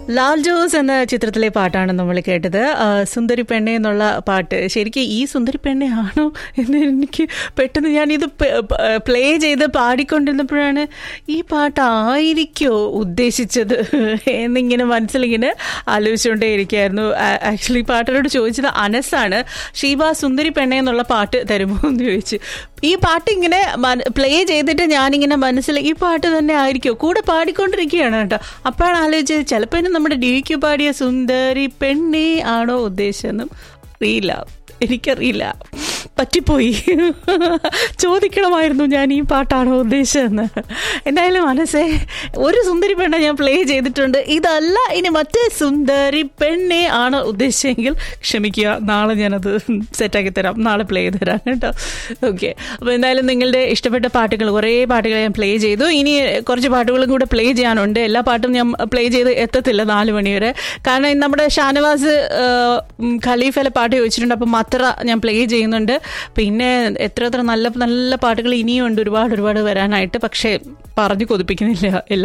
ലാൽ ജോസ് എന്ന ചിത്രത്തിലെ പാട്ടാണ് നമ്മൾ കേട്ടത് ആ, സുന്ദരി പെണ്ണെ എന്നുള്ള പാട്ട് ശരിക്കും ഈ സുന്ദരി പെണ്ണെ ആണോ എന്ന് എനിക്ക് പെട്ടെന്ന് ഞാനിത് പ്ലേ ചെയ്ത് പാടിക്കൊണ്ടിരുന്നപ്പോഴാണ് ഈ പാട്ടായിരിക്കോ ഉദ്ദേശിച്ചത് എന്നിങ്ങനെ മനസ്സിലിങ്ങനെ ആലോചിച്ചുകൊണ്ടേ ഇരിക്കുകയായിരുന്നു ആക്ച്വലി പാട്ടിനോട് ചോദിച്ചത് അനസാണ് ഷീബ സുന്ദരി പെണ്ണെ എന്നുള്ള പാട്ട് തരുമോ എന്ന് ചോദിച്ചു ഈ പാട്ട് ഇങ്ങനെ പ്ലേ ചെയ്തിട്ട് ഞാനിങ്ങനെ മനസ്സിൽ ഈ പാട്ട് തന്നെ ആയിരിക്കും കൂടെ പാടിക്കൊണ്ടിരിക്കുകയാണ് കേട്ടോ അപ്പോഴാണ് ആലോചിച്ചത് ചിലപ്പോൾ ഇനി നമ്മുടെ ഡിക്ക് പാടിയ സുന്ദരി പെണ്ണെ ആണോ ഉദ്ദേശമെന്നും അറിയില്ല എനിക്കറിയില്ല പറ്റിപ്പോയി ചോദിക്കണമായിരുന്നു ഞാൻ ഈ പാട്ടാണോ ഉദ്ദേശിച്ചതെന്ന് എന്തായാലും മനസ്സേ ഒരു സുന്ദരി പെണ്ണെ ഞാൻ പ്ലേ ചെയ്തിട്ടുണ്ട് ഇതല്ല ഇനി മറ്റേ സുന്ദരി പെണ്ണെ ആണ് ഉദ്ദേശിച്ചെങ്കിൽ ക്ഷമിക്കുക നാളെ ഞാനത് സെറ്റാക്കി തരാം നാളെ പ്ലേ ചെയ്ത് തരാം കേട്ടോ ഓക്കെ അപ്പോൾ എന്തായാലും നിങ്ങളുടെ ഇഷ്ടപ്പെട്ട പാട്ടുകൾ കുറേ പാട്ടുകൾ ഞാൻ പ്ലേ ചെയ്തു ഇനി കുറച്ച് പാട്ടുകളും കൂടെ പ്ലേ ചെയ്യാനുണ്ട് എല്ലാ പാട്ടും ഞാൻ പ്ലേ ചെയ്ത് എത്തത്തില്ല നാല് മണി വരെ കാരണം നമ്മുടെ ഷാനവാസ് ആ, ഉം, ഖലീഫയിലെ പാട്ട് ചോദിച്ചിട്ടുണ്ട് അപ്പം അത്ര ഞാൻ പ്ലേ ചെയ്യുന്നുണ്ട് പിന്നെ എത്ര എത്ര നല്ല നല്ല പാട്ടുകൾ ഇനിയും ഉണ്ട് ഒരുപാട് ഒരുപാട് വരാനായിട്ട് പക്ഷേ പറഞ്ഞു കൊതിപ്പിക്കുന്നില്ല എല്ലാ